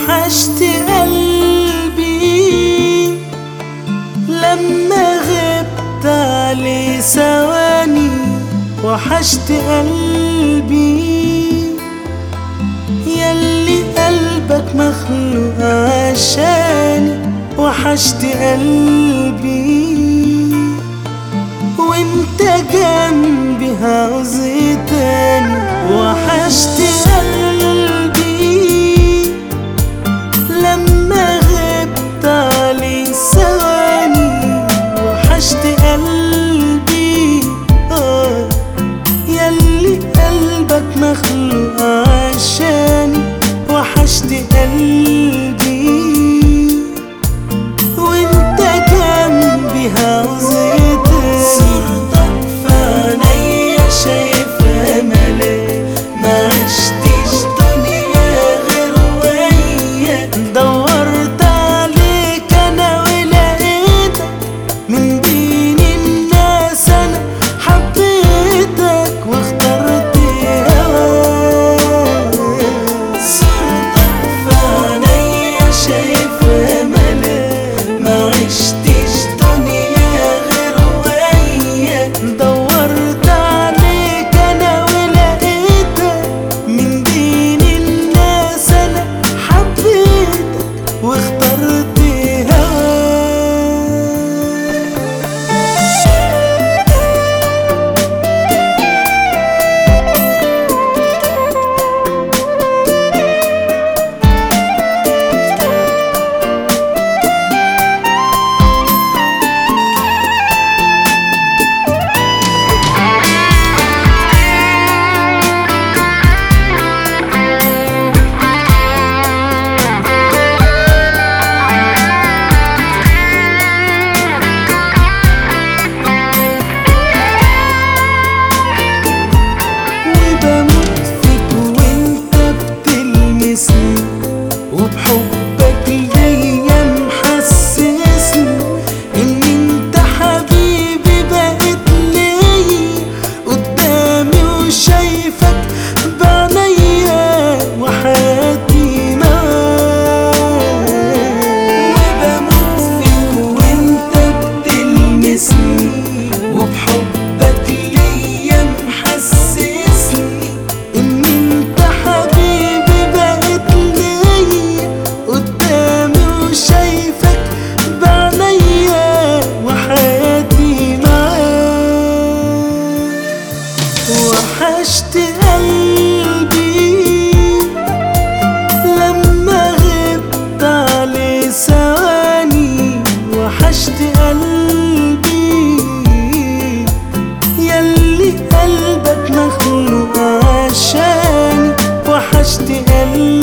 وحشت قلبي لما غبت عليه ثواني وحشت قلبي يلي قلبك مخلوق عشاني وحشت قلبي وانت جنبي عاوز إيه تاني وحشت قلبي لما غبت عليه ثواني وحشت قلبي آه يلي قلبك مخلوق عشاني وحشت قلبي وانت جنبي عاوز إيه تاني صورتك في عينيا شايفها ملاك ما عشتش دنيا غير وياك دورت عليك انا ولقيتك من بين الناس انا حبيتك واخترت هواك صورتك في عينيا شايفها ملاك ما عشتش دنيا غير وياك دورت عليك انا ولقيتك من بين الناس انا حبيتك واخترت هواك وبموت فيك وانت بتلمسني وبحبك ليا محسسني ان انت حبيبي بقيت ليا قدامي وشايفك بعينيا وحياتي معاك وبموت فيك وانت بتلمسني وبحبك ليا محسسني ان انت حبيبي بقيت ليا قدامي وشايفك بعينيا وحياتي معاك وحشت قلبي لما غبت عليه ثواني وحشت قلبي يلي قلبك مخلوق عشاني وحشت قلبي